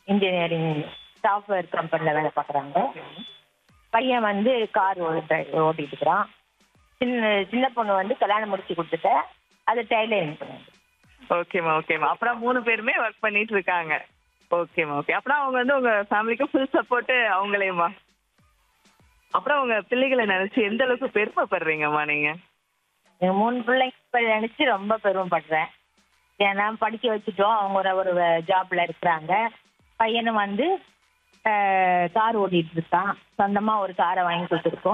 engineering software கம்பெனியில் வேலை பார்க்குறாங்க பையன் வந்து கார் ஓட்டிட்டு இருக்கிறான் சின்ன சின்ன பொண்ணு வந்து கல்யாணம் முடிச்சு கொடுத்துட்டேன் அது டெய்லரிங் பண்ணுது ஓகேம்மா ஓகேம்மா அப்புறம் மூணு பேருமே ஒர்க் பண்ணிட்டு இருக்காங்க ஓகேம்மா ஓகே அப்புறம் அவங்க வந்து உங்க ஃபேமிலிக்கு ஃபுல் சப்போர்ட் அவங்களேம்மா அப்புறம் உங்க பிள்ளைகளை நினைச்சு எந்த அளவுக்கு பெருமைப்படுறீங்கம்மா நீங்க என் மூணு பிள்ளைங்க நினச்சி ரொம்ப பெருமைப்படுறேன் ஏன்னா படிக்க வச்சுட்டோம் அவங்க ஒரு ஒரு ஜாப்ல இருக்கிறாங்க பையனும் வந்து கார் ஓட்டிட்டு இருக்கான் சொந்தமா ஒரு காரை வாங்கி கொடுத்துருக்கோம்